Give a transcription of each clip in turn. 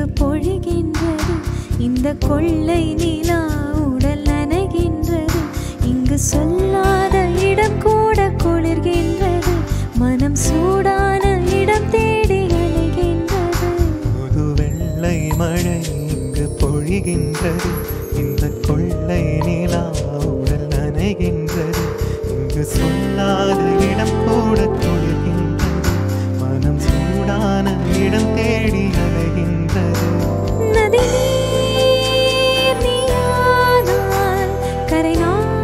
இங்கு பொழிகின்றது இந்த கொள்ளை நிலா உடல் நனைகின்றது இங்கு சொல்லாத இடம் கூட குளிர்கின்றது மனம் சூடான இடம் தேடி அலைகின்றது புது வெள்ளை மழை இங்கு பொழிகின்றது இந்த கொள்ளை நிலா உடல் நனைகின்றது இங்கு சொல்லாத இடம் கூட குளிர்கின்றது மனம் சூடான இடம் தேடி அலைகின்றது நதி நீர் நீயானால் கரை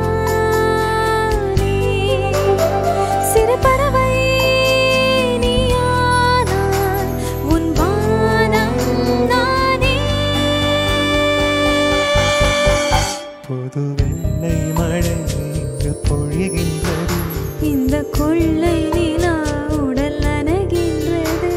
நானே. சிறு பறவை நீயானால் உன் வானம் நானே. புது வெள்ளை மழை இங்கு பொழிகின்றது இந்த கொள்ளை நிலா உடல் நனைகின்றது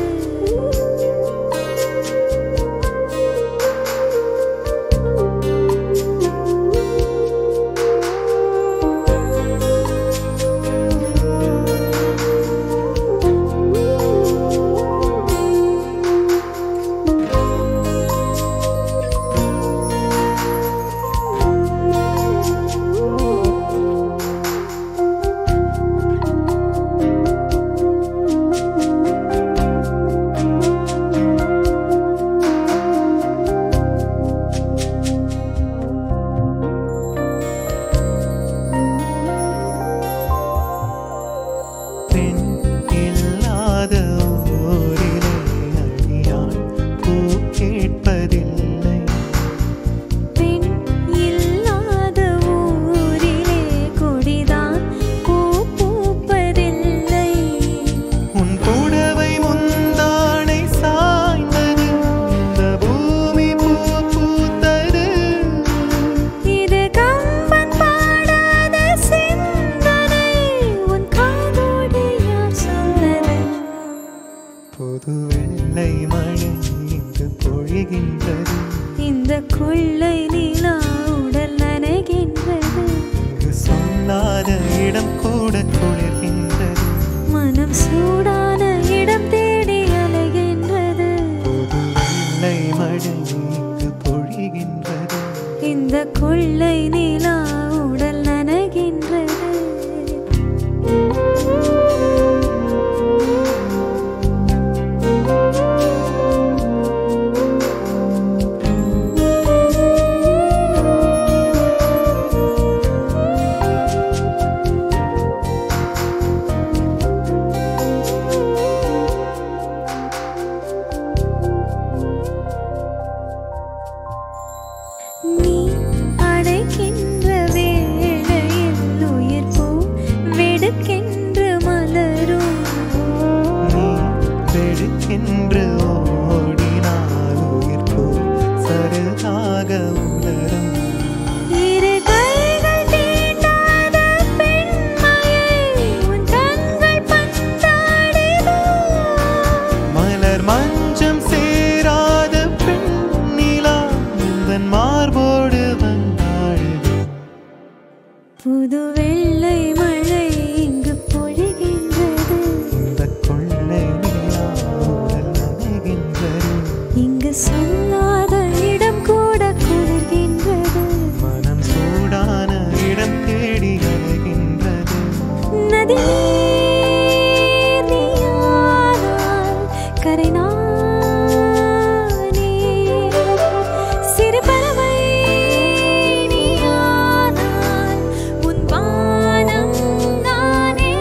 பெண் இல்லாத ஊரிலே அடியான் பூ கேட்பதில்லை பெண் இல்லாத ஊரிலே கொடிதான் பூ பூப்பதில்லை உன் புடவை முந்தானை சாய்ந்தது இந்த பூமி பூ பூத்தது இது கம்பன் பாடாத சிந்தனை உன் காதோடு யார் சொன்னது புது வெள்ளை மழை இங்கு பொழிகின்றது இந்த கொள்ளை நிலா உடல் நனைகின்றது இங்கு சொல்லாத இடம் கூட குளிர்கின்றது மனம் சூடான இடம் தேடி அலைகின்றது புது வெள்ளை மழை இங்கு பொழிகின்றது இந்த கொள்ளை நிலா உடல் நனைகின்றது நீ அழைக்கின்ற வேளையில் உயிர் பூ வெடுக்கென்று மலரும் நீ வெடுக்கென்று ஓடினால் உயிர் போல் சருகாக உலரும் இரு கைகள் தீண்டாத பெண்மையை உன் கண்கள் பந்தாடிதோ மலர் மஞ்சம் சேராத பெண்ணிலா உந்தன் மார்போடு வந்தாழுது புது வெள்ளை மழை இங்கு பொழிகின்றது இந்த கொள்ளை நிலா உடல் நனைகின்றது இங்கு சொல்லாத இடம் கூட குளிர்கின்றது மனம் சூடான இடம் தேடி அலைகின்றது நதி நீர் நீயானால் கரை நானே. சிறு பறவை நீயானால் உன் வானம் நானே.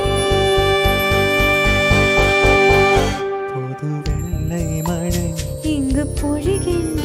புது வெள்ளை மழை இங்கு பொழிகின்ற